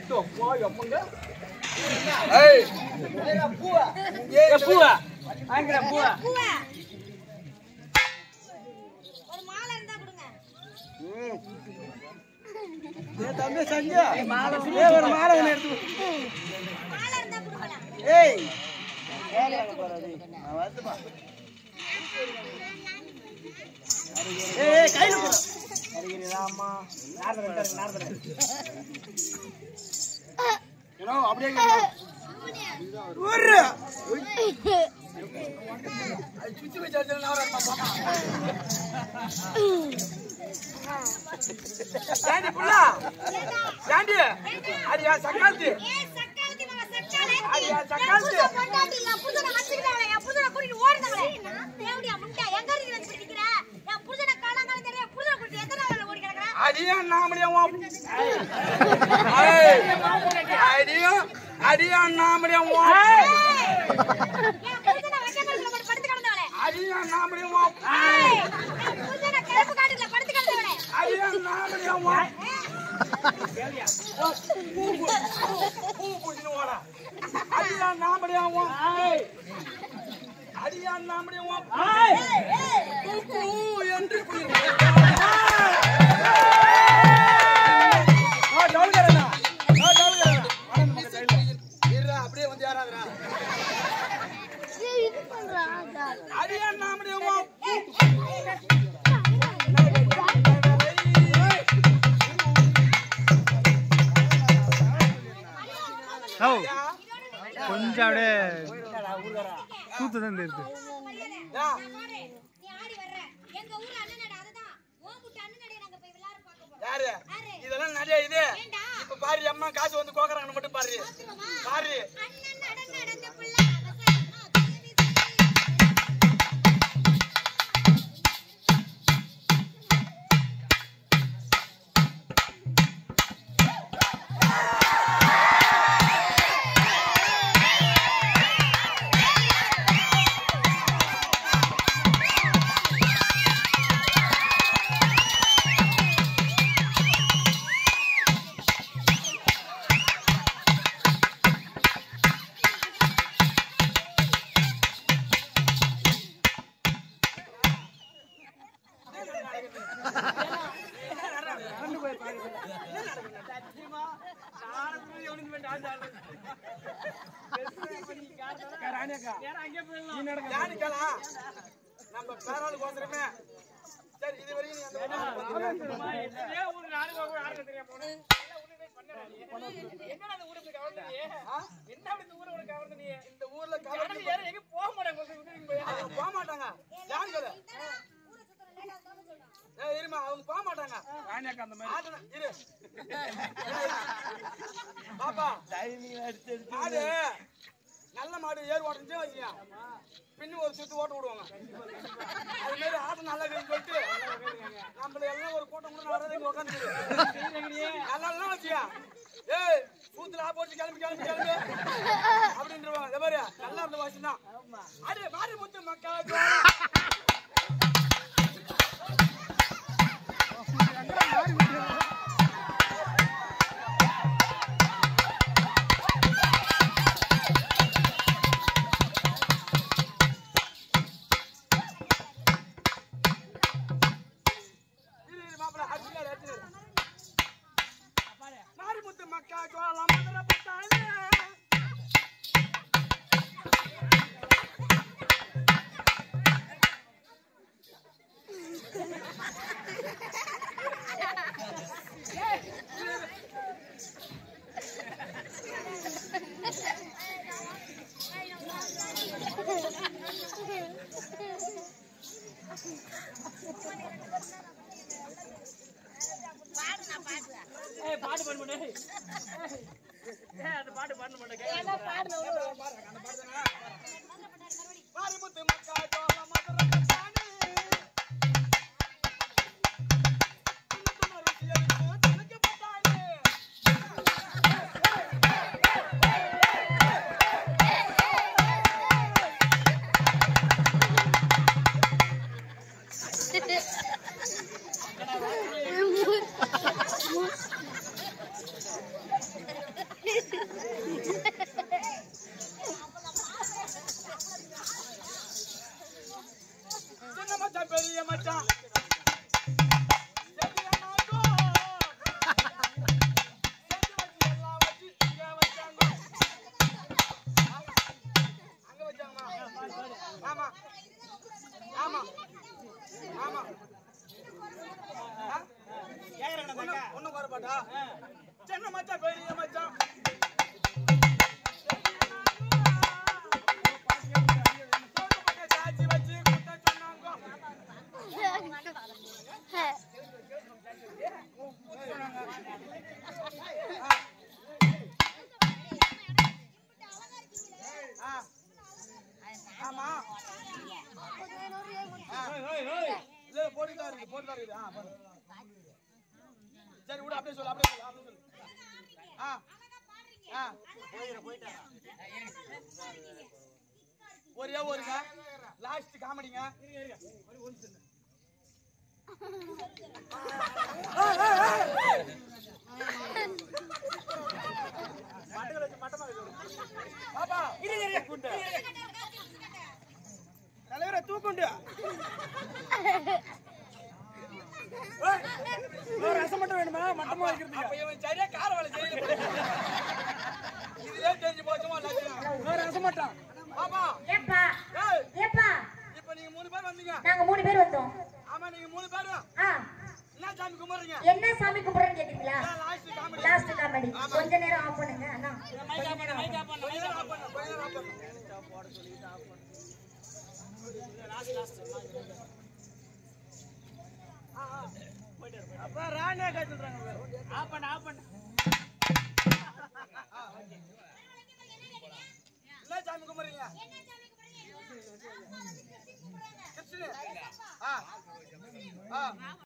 ஏய் பூவா வாங்கிக்கிறேன் பூவா பூவா ஒரு மாலை இருந்தா கொடுங்க தம்பி சஞ்சா ஏய், ஒரு மாலை ஒன்று எடுத்து மாலை இருந்தா கொடுக்கலாம் ஏய் நான் வந்துப்பா. ஏய், ஏய், கையில கொடு. அம்மா நாரதன் இருக்காரு நாரதன் ஏனோ, அப்படியே கேளு. ஒரு. அது சுத்தி வச்சு அடிச்சா நான் வரேன், பாப்பா. ஏண்டி புள்ளா ஏண்டி அது என் சக்காலத்து ஏய் சக்காலத்தி மாமா சக்காலத்தி ஐயா, என் சக்காலத்தி. புருஷன் பொண்டாட்டி என் புருஷனை வச்சுக்கிட்டாங்களே என் புருஷனை கூட்டிட்டு ஓடுனாங்களே தேவடியா முண்டா எங்க இருந்து வந்து பிடிக்கிற என் புருஷனை காலாங்காலம் தெரிய புருஷனை கூட்டிட்டு எத்தனை நாள் ஓடி கிடக்குற அடியும் நாமடியும் அடியும் அடியும் நாமடியும் என் புருஷனை வச்ச கழுத்துல போட்டு படுத்து கிடந்தவளே அடியும் நாமடியும் ஏய், என் புருஷனை கிழப்பு காட்டுல படுத்து கிடந்தவளே அடியும் நாமடியும் பூ பூசின்னு ஓட அடியா நாமடியும் அடியா நாமடியும் பூ என்று இருடா, அப்படியே வந்து யாராதுடா அடியா நாமடியும் கொஞ்சம் அப்படியே கூத்து தான் இருக்கு பாரு, நீ ஆடி வர்ற எங்க ஊர்ல அண்ணன் நட அதுதான் ஓம் புட்டு அண்ணன் நடைய நாங்க போய் விளையாட பார்க்க போறோம் யாரு யாரு? இதெல்லாம் நிறைய இது ஏண்டா இப்ப பாரு அம்மா காசு வந்து கோக்குறாங்கன்னு மட்டும் பாரு பாத்துருவோமா? பாரு அண்ணன் நட நடந்த புள்ள அவசரமா தூவி யானிக்கலா நம்ம பேராளுக்கு கோசரமே சரி இது வரைக்கும் நீ அந்த ஊருக்கு இந்த ஊர்ல கவர்ந்து அவங்க போக மாட்டாங்க யானிக்கல ஊரை சுத்தற லேட்டா இருந்தாலும் சொல்லணும் ஏய், இருமா அவங்க போக மாட்டாங்க ஆடுன- இரு பாப்பா மாடு நல்ல மாடு ஏர் ஓட்டுச்சு வச்சியா பின்னு ஒரு சுத்து ஓட்ட விடுவாங்க அது மாதிரி ஆட்டம் நல்லா இருக்குன்னு சொல்லிட்டு நம்மள எல்லாம் ஒரு கூட்டம் கூட வராது இங்க உட்காந்து நல்லா எல்லாம் வச்சியா ஏய் சூத்துல ஆ போட்டு கிளம்பி கிளம்பி கிளம்பி அப்படின்றவாங்க இந்த மாதிரி நல்லா இருந்த வாசி தான் அடே மாறி முத்து மக்கா இரு இரு மாப்பிள அடிச்சாரு அடிச்சாரு மாறி முத்து மக்கா கோலம் மதுரை பட்டாளே மாறி முத்து மக்கா கோலம் மதுரை பட்டாளே பாரு. சரி விடு அப்படியே சொல்லு அப்படியே சொல்லு அப்படியே சொல்லு ஆ ஆ ஒரே ஒருங்க லாஸ்ட் காமெடிங்க பாப்பா தலைவரை தூக்குண்டு ரசம் மட்டும் வேணுமா மட்டமா வைக்கிறதுக்கு அப்ப இவன் சரியா கார வேலை செய்யல இதுவே தெரிஞ்சு போச்சுமா லட்சணம் ரசம் மட்டும் பாப்பா ஏப்பா ஏய் ஏப்பா இப்ப நீங்க மூணு பேர் வந்தீங்க நாங்க மூணு பேர் வந்தோம் ஆமா நீங்க மூணு பேரும் ஆ என்ன சாமி கும்பிடுறீங்க என்ன சாமி கும்பிடுறேன்னு கேட்டீங்களா லாஸ்ட் காமெடி லாஸ்ட் காமெடி கொஞ்ச நேரம் ஆஃப் பண்ணுங்க அண்ணா கொஞ்ச நேரம் ஆஃப் பண்ணு கொஞ்ச நேரம் ஆஃப் பண்ணு அப்ப ராணியா காய்ச்சிடுறாங்க ஆஃப் பண்ண ஆஃப் பண்ண என்ன சாமி கும்பிடுறீங்க கிருஷ்ணன் ஆ ஆ